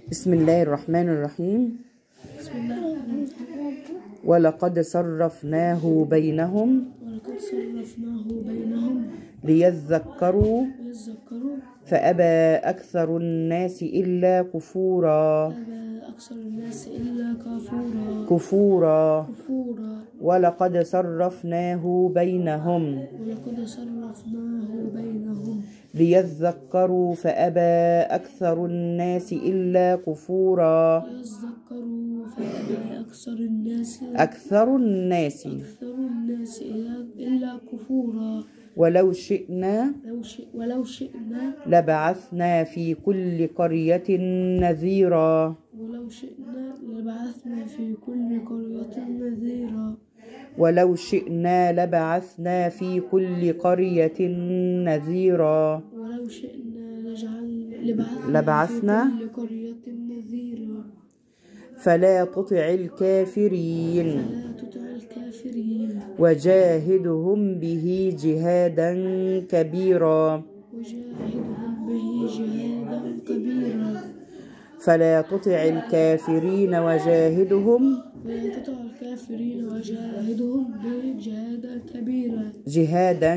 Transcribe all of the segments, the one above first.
بسم الله الرحمن الرحيم بسم الله الرحمن الرحيم ولقد صرفناه بينهم ولقد صرفناه بينهم ليذكروا ليذكروا فأبى أكثر الناس إلا كفورا أبى أكثر الناس إلا كفورا كفورا كفورا ولقد صرفناه بينهم ولقد صرفناه بينهم ليذكروا فأبى أكثر الناس إلا كفورا ليذكروا فأبى أكثر الناس أكثر الناس أكثر الناس إلا إلا كفورا ولو شئنا لو شئ ولو شئنا لبعثنا في كل قرية نذيرا ولو شئنا لبعثنا في كل قرية نذيرا ولو شئنا لبعثنا في كل قرية نذيرا ولو شئنا لجعل لبعثنا, لبعثنا في كل قرية نذيرا فلا تطع الكافرين فلا تطع الكافرين وجاهدهم به جهادا كبيرا وجاهدهم به جهادا كبيرا فلا تطع الكافرين وجاهدهم ولا تطع الكافرين وجاهدهم به جهادا كبيرا جهادا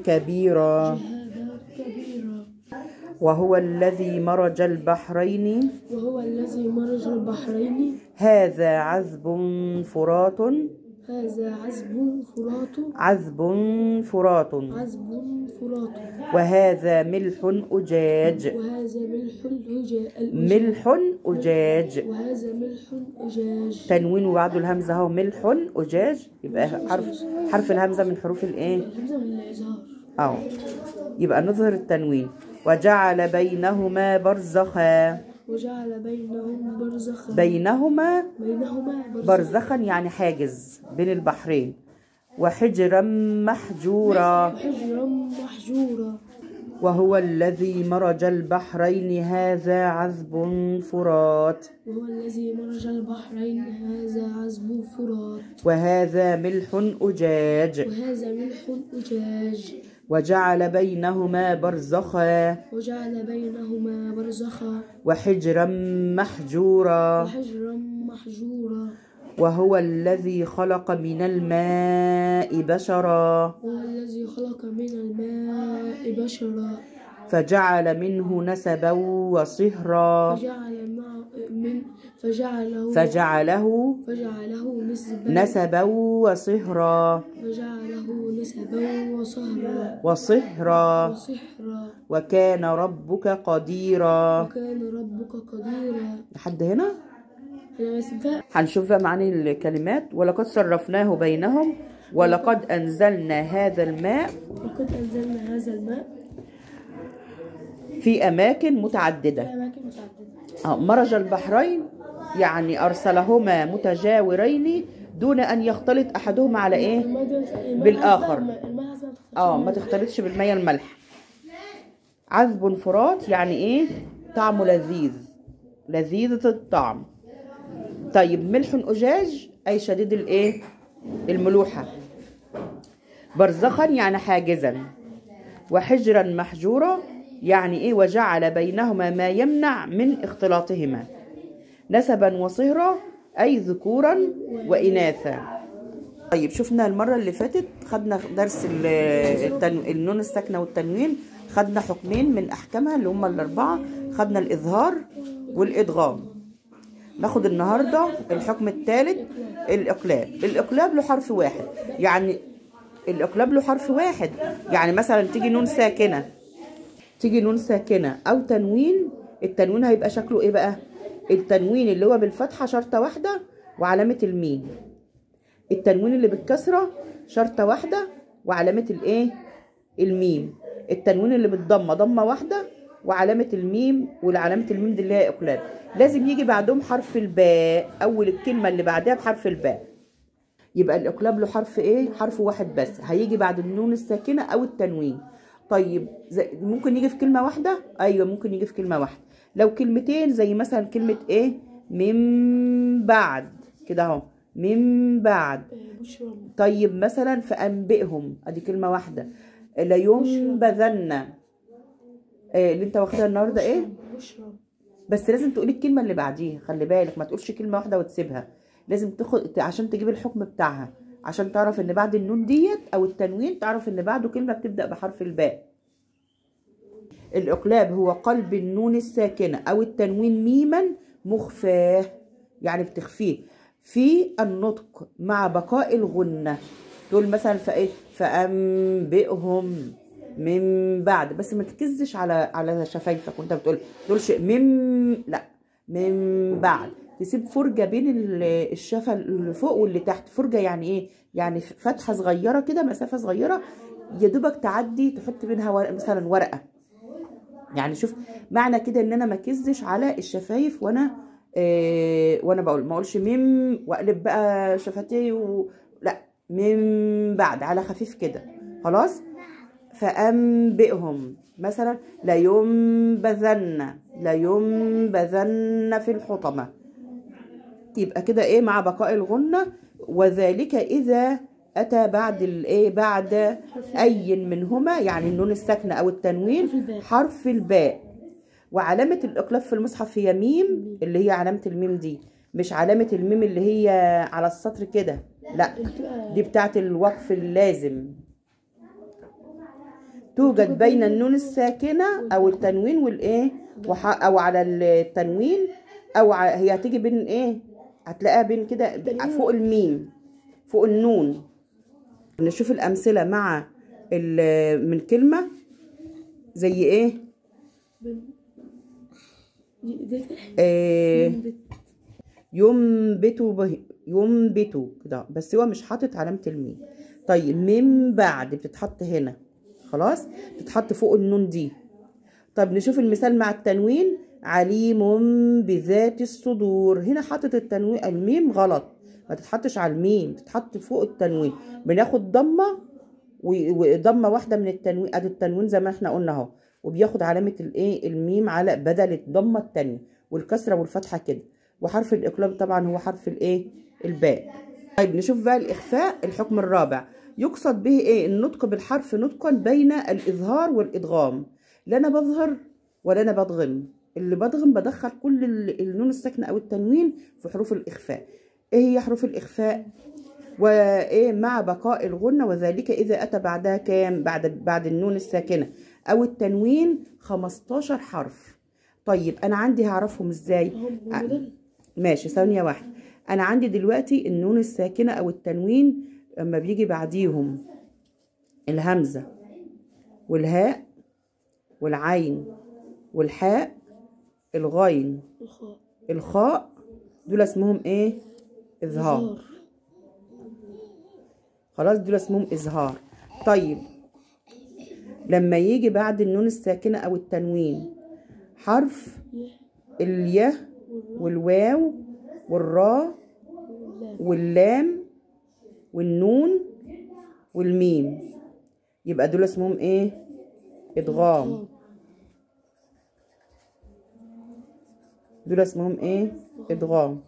كبيرا جهادا كبيرا وهو الذي مرج البحرين وهو الذي مرج البحرين هذا عذب فرات هذا عذب فرات عذب فرات عذب فرات وهذا ملح أجاج وهذا ملح الهجاء ملح أجاج وهذا ملح أجاج تنوين وبعده الهمزة اهو ملح أجاج يبقى حرف حرف الهمزة من حروف الايه الهمزة من الإظهار اهو يبقى نظهر التنوين وجعل بينهما برزخا وجعل بينهم برزخا بينهما بينهما برزخا يعني حاجز بين البحرين وحجرا محجورا وحجرا محجورا وهو الذي مرج البحرين هذا عذب فرات وهو الذي مرج البحرين هذا عذب فرات وهذا ملح أجاج وهذا ملح أجاج وجعل بينهما برزخا وجعل بينهما برزخا وحجرا محجورا وحجرا محجورا وهو الذي خلق من الماء بشرا وهو الذي خلق من الماء بشرا فجعل منه نسبا وصهرا فجعل مع من فجعله فجعله فجعله نسبا نسبا وصهرا فجعله نسبا وصهرا وصهرا وصحرا وكان ربك قديرا وكان ربك قديرا لحد هنا انا بس بقى هنشوف بقى معاني الكلمات ولقد صرفناه بينهم ولقد أنزلنا هذا الماء وقد انزلنا هذا الماء في أماكن في متعددة اماكن متعدده آه، مرج البحرين يعني أرسلهما متجاورين دون أن يختلط أحدهما على إيه؟ الماء ده- الماء بالآخر. العذبة- الماء العذبة بتختلطش اه ما بالماء. تختلطش بالمية الملح عذب فرات يعني ايه طعمه لذيذ لذيذة الطعم طيب ملح أجاج أي شديد الايه الملوحة برزخا يعني حاجزا وحجرا محجورا يعني ايه وجعل بينهما ما يمنع من اختلاطهما نسبا وصهرا أي ذكورا وإناثا طيب شفنا المرة اللي فاتت خدنا درس ال- التن... النون الساكنة والتنوين خدنا حكمين من أحكامها اللي هما الأربعة خدنا الإظهار والإدغام ناخد النهاردة الحكم الثالث الإقلاب الإقلاب له حرف واحد يعني الإقلاب له حرف واحد يعني مثلا تيجي نون ساكنة تيجي نون ساكنة أو تنوين التنوين هيبقى شكله إيه بقى التنوين اللي هو بالفتحة شرطة واحدة وعلامة الميم التنوين اللي بالكسرة شرطة واحدة وعلامة الايه الميم التنوين اللي بالضمة ضمة واحدة وعلامة الميم والعلامة الميم دي اللي هي اقلاب لازم يجي بعدهم حرف الباء اول الكلمة اللي بعدها بحرف الباء يبقى الاقلاب له حرف ايه حرف واحد بس هيجي بعد النون الساكنة او التنوين طيب زي ممكن يجي في كلمة واحدة ايوه ممكن يجي في كلمة واحدة لو كلمتين زي مثلا كلمة ايه من بعد كده اهو من بعد آه، بشرى طيب مثلا فأنبئهم ادي كلمة واحدة لينبذن إيه اللي انت واخدها النهارده ايه بشرى بس لازم تقولي الكلمه اللي بعديها خلي بالك ما تقولش كلمه واحده وتسيبها لازم تاخد عشان تجيب الحكم بتاعها عشان تعرف ان بعد النون ديت او التنوين تعرف ان بعده كلمه بتبدا بحرف الباء الإقلاب هو قلب النون الساكنة أو التنوين ميما مخفاه يعني بتخفيه في النطق مع بقاء الغنة تقول مثلا فإيه فأنبئهم من بعد بس ما تكزش على على شفايفك وانت بتقول تقولش من لا من بعد تسيب فرجة بين ال- الشفة اللي فوق واللي تحت فرجة يعني ايه يعني فتحة صغيرة كده مسافة صغيرة يا دوبك تعدي تحط بينها ورق مثلا ورقة يعني شوف معنى كده ان انا ما كزش على الشفايف وانا آه وانا بقول ما اقولش مم واقلب بقى شفتي و... لا من بعد على خفيف كده خلاص فانبئهم مثلا لينبذن لينبذن في الحطمه يبقى كده ايه مع بقاء الغنه وذلك اذا اتى بعد الايه بعد اي منهما يعني النون الساكنه او التنوين حرف الباء. حرف الباء وعلامه الاقلاب في المصحف هي ميم اللي هي علامه الميم دي مش علامه الميم اللي هي على السطر كده لا اللي بتبقى دي بتاعت الوقف اللازم توجد بين النون الساكنة أو التنوين والإيه وح- أو على التنوين أو ع- هي هتيجي بين إيه هتلاقيها بين كده فوق الميم فوق النون نشوف الأمثلة مع ال- من كلمة زي إيه بن- دي دي آه بت- ينبت به ينبت كده بس هو مش حاطط علامة الميم طيب من بعد بتتحط هنا خلاص بتتحط فوق النون دي طب نشوف المثال مع التنوين عليم بذات الصدور هنا حاطط التنوين الميم غلط ما تتحطش على الميم تتحط فوق التنوين بناخد ضمه و- وضمه واحده من التنوين ادي التنوين زي ما احنا قلنا اهو وبياخد علامه الايه الميم على بدل الضمه التانية والكسره والفتحه كده وحرف الاقلاب طبعا هو حرف الايه الباء طيب نشوف بقى الاخفاء الحكم الرابع يقصد به ايه النطق بالحرف نطقا بين الاظهار والادغام لا انا بظهر ولا انا بدغم اللي بدغم بدخل كل ال- النون الساكنه او التنوين في حروف الاخفاء ايه هي حروف الاخفاء وايه مع بقاء الغنه وذلك اذا اتى بعدها كام بعد بعد النون الساكنه او التنوين 15 حرف طيب انا عندي هعرفهم ازاي اهو بدل ماشي ثانية واحدة أنا عندي دلوقتي النون الساكنة أو التنوين لما بيجي بعديهم الهمزة والهاء والعين والحاء الغين الخاء الخاء دول اسمهم ايه إظهار إظهار. خلاص دول اسمهم إظهار طيب لما يجي بعد النون الساكنة أو التنوين حرف يه الياء والراء والواو والراء واللام واللام والنون والميم يبقى دول اسمهم ايه ادغام دول اسمهم ايه ادغام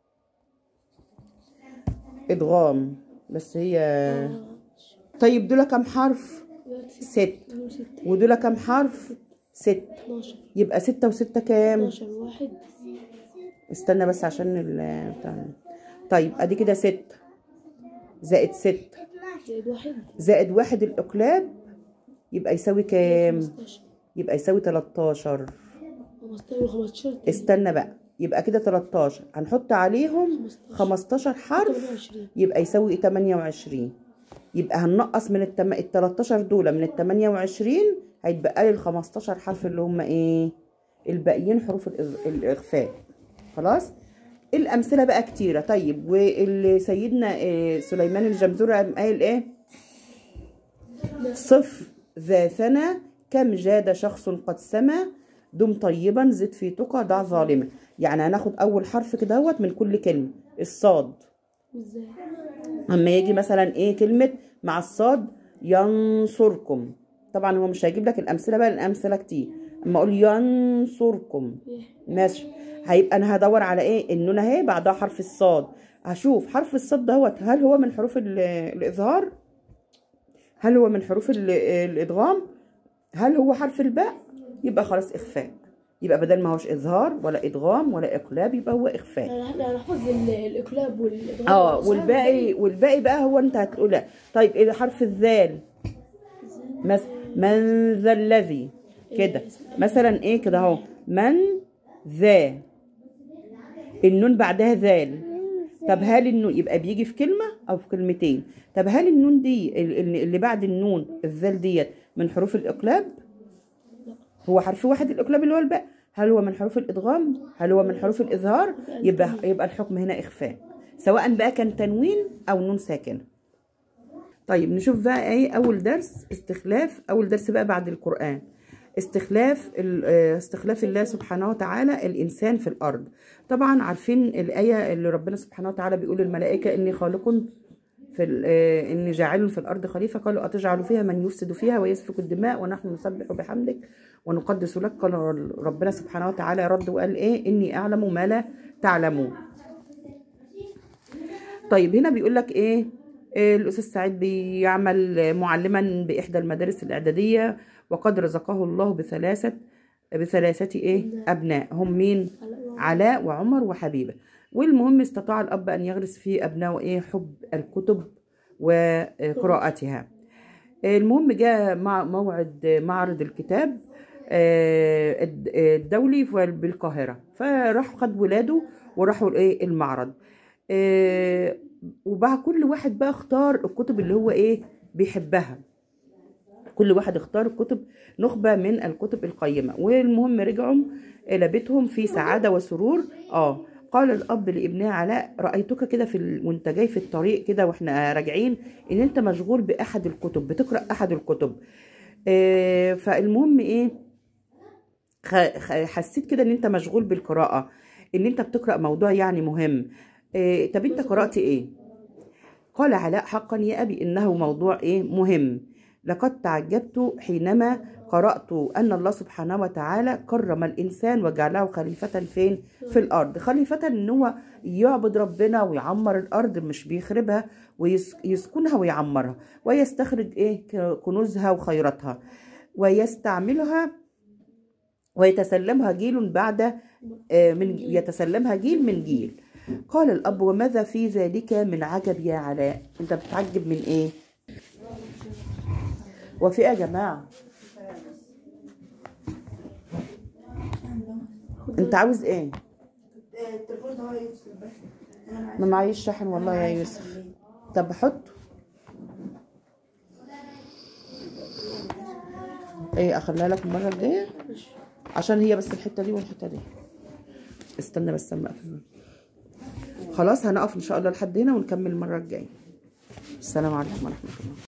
ادغام بس هي طيب دول كم حرف ست ستة ودول كم حرف ست 12 يبقى ستة وستة كام 12 واحد استنى بس عشان ال بتاع طيب ادي كده ستة زائد ستة زائد واحد زائد واحد الإقلاب يبقى يساوي كام 15 يبقى يساوي 13 15 15 استنى بقى يبقى كده 13 هنحط عليهم 15 حرف 28 يبقى يساوي 28 يبقى هننقص من التم... ال 13 دول من ال 28 هيتبقى لي ال 15 حرف اللي هم ايه الباقيين حروف الإغ- الاخفاء خلاص الامثله بقى كتيره طيب واللي سيدنا إيه سليمان الجمزوري قام قايل ايه صف ذا ثنى كم جاد شخص قد سما دم طيبا زد في تقى ضع ظالما يعني هناخد اول حرف كده اهوت من كل كلمه الصاد ازاي اما يجي مثلا ايه كلمه مع الصاد ينصركم طبعا هو مش هيجيب لك الامثله بقى الامثله كتير اما اقول ينصركم يه ماشي هيبقى انا هدور على ايه النون اهي بعدها حرف الصاد هشوف حرف الصاد دوت هل هو من حروف ال- الاظهار هل هو من حروف ال- الادغام هل هو حرف الباء يبقى خلاص اخفاء يبقى بدل ما هوش اظهار ولا ادغام ولا اقلاب يبقى هو اخفاء يعني احنا هنحفظ ال- الاقلاب والادغام اه والإسهام. والباقي والباقي بقى هو انت هتقول طيب ايه حرف الذال مس من ذا الذي كده مثلا ايه كده اهو من ذا النون بعدها ذال طب هل النون يبقى بيجي في كلمة أو في كلمتين طب هل النون دي ال- ال- اللي بعد النون الذال ديت من حروف الإقلاب هو حرف واحد الإقلاب اللي هو الباء هل هو من حروف الإدغام هل هو من حروف الإظهار يبقى يبقى الحكم هنا إخفاء سواء بقى كان تنوين أو نون ساكنة طيب نشوف بقى ايه اول درس استخلاف اول درس بقى بعد القرآن استخلاف ال- آه، استخلاف الله سبحانه وتعالى الانسان في الارض طبعا عارفين الايه اللي ربنا سبحانه وتعالى بيقول للملائكه اني خالق في ال- آه، اني جاعل في الارض خليفه قالوا اتجعل فيها من يفسد فيها ويسفك الدماء ونحن نسبح بحمدك ونقدس لك قال ربنا سبحانه وتعالى رد وقال ايه اني اعلم ما لا تعلمون طيب هنا بيقول لك ايه إيه، الاستاذ سعيد بيعمل معلما باحدى المدارس الاعداديه وقد رزقه الله بثلاثه بثلاثه ايه ابناء هم مين علاء وعمر وحبيبه والمهم استطاع الاب ان يغرس في ابنائه ايه حب الكتب وقراءتها المهم جاء مع موعد معرض الكتاب آه، الد- الدولي في- بالقاهرة فراح خد ولاده وراحوا الايه المعرض آه، وبقى كل واحد بقى اختار الكتب اللي هو ايه بيحبها كل واحد اختار الكتب نخبة من الكتب القيمة والمهم رجعوا إلى بيتهم في سعادة وسرور اه قال الأب لابنه علاء رأيتك كده في ال... وانت جاي في الطريق كده واحنا راجعين ان انت مشغول بأحد الكتب بتقرأ أحد الكتب آه فالمهم ايه خ- خ- حسيت كده ان انت مشغول بالقراءة ان انت بتقرأ موضوع يعني مهم إيه طب انت قرأت ايه قال علاء حقا يا ابي انه موضوع ايه مهم لقد تعجبت حينما قرأت أن الله سبحانه وتعالى كرم الإنسان وجعله خليفة فين؟ في الأرض خليفة إن هو يعبد ربنا ويعمر الأرض مش بيخربها ويسكنها ويعمرها ويستخرج إيه ك- كنوزها وخيراتها ويستعملها ويتسلمها جيل بعد آه، من يتسلمها جيل من جيل قال الأب وماذا في ذلك من عجب يا علاء أنت بتعجب من إيه وفي إيه يا جماعة أنت عاوز إيه التليفون ده يفصل بس انا معايا ما معيش شحن والله يا يوسف طب حطه ايه اخليها لك المره الجايه عشان هي بس الحته دي والحته دي استنى بس اما اقفل خلاص هنقف ان شاء الله لحد هنا ونكمل المره الجايه السلام عليكم ورحمه الله